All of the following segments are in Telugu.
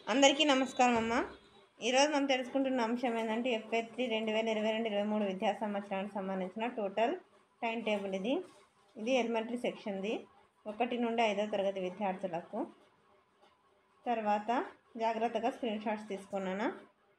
అందరికీ నమస్కారం అమ్మ ఈరోజు మనం తెలుసుకుంటున్న అంశం ఏంటంటే ఎఫ్ఏ త్రీ రెండు వేల ఇరవై రెండు ఇరవై మూడు విద్యా సంవత్సరానికి సంబంధించిన టోటల్ టైం టేబుల్ ఇది ఇది ఎలిమెంటరీ సెక్షన్ది ఒకటి నుండి ఐదో తరగతి విద్యార్థులకు తర్వాత జాగ్రత్తగా స్క్రీన్ షాట్స్ తీసుకున్నాను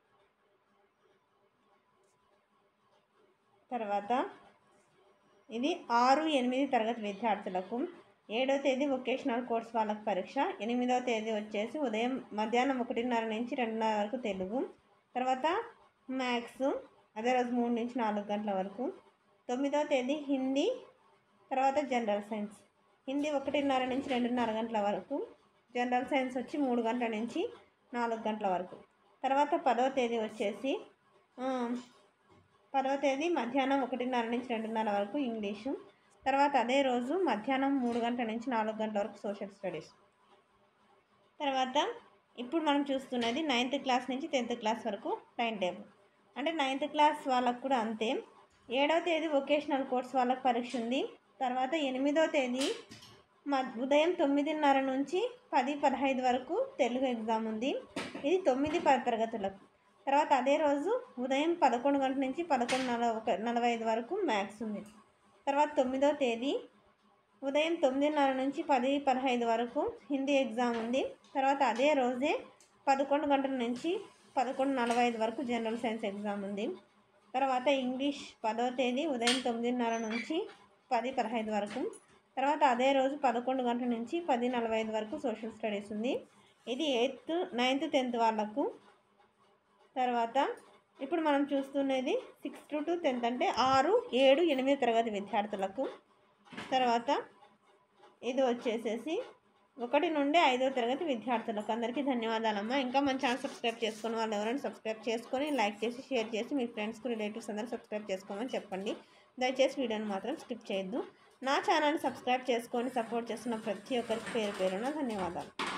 తర్వాత ఇది ఆరు ఎనిమిది తరగతి విద్యార్థులకు ఏడో తేదీ వొకేషనల్ కోర్స్ వాళ్ళకి పరీక్ష ఎనిమిదో తేదీ వచ్చేసి ఉదయం మధ్యాహ్నం ఒకటిన్నర నుంచి రెండున్నర వరకు తెలుగు తర్వాత మ్యాథ్స్ అదే రోజు మూడు నుంచి నాలుగు గంటల వరకు తొమ్మిదో తేదీ హిందీ తర్వాత జనరల్ సైన్స్ హిందీ ఒకటిన్నర నుంచి రెండున్నర గంటల వరకు జనరల్ సైన్స్ వచ్చి మూడు గంటల నుంచి నాలుగు గంటల వరకు తర్వాత పదో తేదీ వచ్చేసి ఆ, పదవ తేదీ మధ్యాహ్నం ఒకటిన్నర నుంచి రెండున్నర వరకు ఇంగ్లీషు తర్వాత అదే రోజు మధ్యాహ్నం మూడు గంటల నుంచి నాలుగు గంటల వరకు సోషల్ స్టడీస్ తర్వాత ఇప్పుడు మనం చూస్తున్నది నైన్త్ క్లాస్ నుంచి టెన్త్ క్లాస్ వరకు టైం టేబుల్ అంటే నైన్త్ క్లాస్ వాళ్ళకు కూడా అంతే ఏడవ తేదీ వొకేషనల్ కోర్స్ వాళ్ళకి పరీక్ష ఉంది తర్వాత ఎనిమిదో తేదీ మ ఉదయం తొమ్మిదిన్నర నుంచి పది పదహైదు వరకు తెలుగు ఎగ్జామ్ ఉంది ఇది తొమ్మిది పది తరగతులకు తర్వాత అదే రోజు ఉదయం పదకొండు గంటల నుంచి పదకొండు నలభై ఒక నలభై ఐదు వరకు మ్యాథ్స్ ఉంది తర్వాత తొమ్మిదో తేదీ ఉదయం తొమ్మిదిన్నర నుంచి పది పదహైదు వరకు హిందీ ఎగ్జామ్ ఉంది తర్వాత అదే రోజే పదకొండు గంటల నుంచి పదకొండు నలభై ఐదు వరకు జనరల్ సైన్స్ ఎగ్జామ్ ఉంది తర్వాత ఇంగ్లీష్ పదో తేదీ ఉదయం తొమ్మిదిన్నర నుంచి పది పదహైదు వరకు తర్వాత అదే రోజు పదకొండు గంటల నుంచి పది నలభై ఐదు వరకు సోషల్ స్టడీస్ ఉంది ఇది ఎయిత్ నైన్త్ టెన్త్ వాళ్ళకు తర్వాత ఇప్పుడు మనం చూస్తున్నది సిక్స్త్ టు టెన్త్ అంటే ఆరు ఏడు ఎనిమిది తరగతి విద్యార్థులకు తర్వాత ఇది వచ్చేసేసి ఒకటి నుండి ఐదో తరగతి విద్యార్థులకు అందరికీ ధన్యవాదాలమ్మా ఇంకా మన ఛానల్ సబ్స్క్రైబ్ చేసుకుని వాళ్ళు ఎవరైనా సబ్స్క్రైబ్ చేసుకొని లైక్ చేసి షేర్ చేసి మీ ఫ్రెండ్స్కి రిలేటివ్స్ అందరూ సబ్స్క్రైబ్ చేసుకోమని చెప్పండి దయచేసి వీడియోని మాత్రం స్కిప్ చేయొద్దు నా ఛానల్ని సబ్స్క్రైబ్ చేసుకొని సపోర్ట్ చేస్తున్న ప్రతి ఒక్కరికి పేరు పేరున ధన్యవాదాలు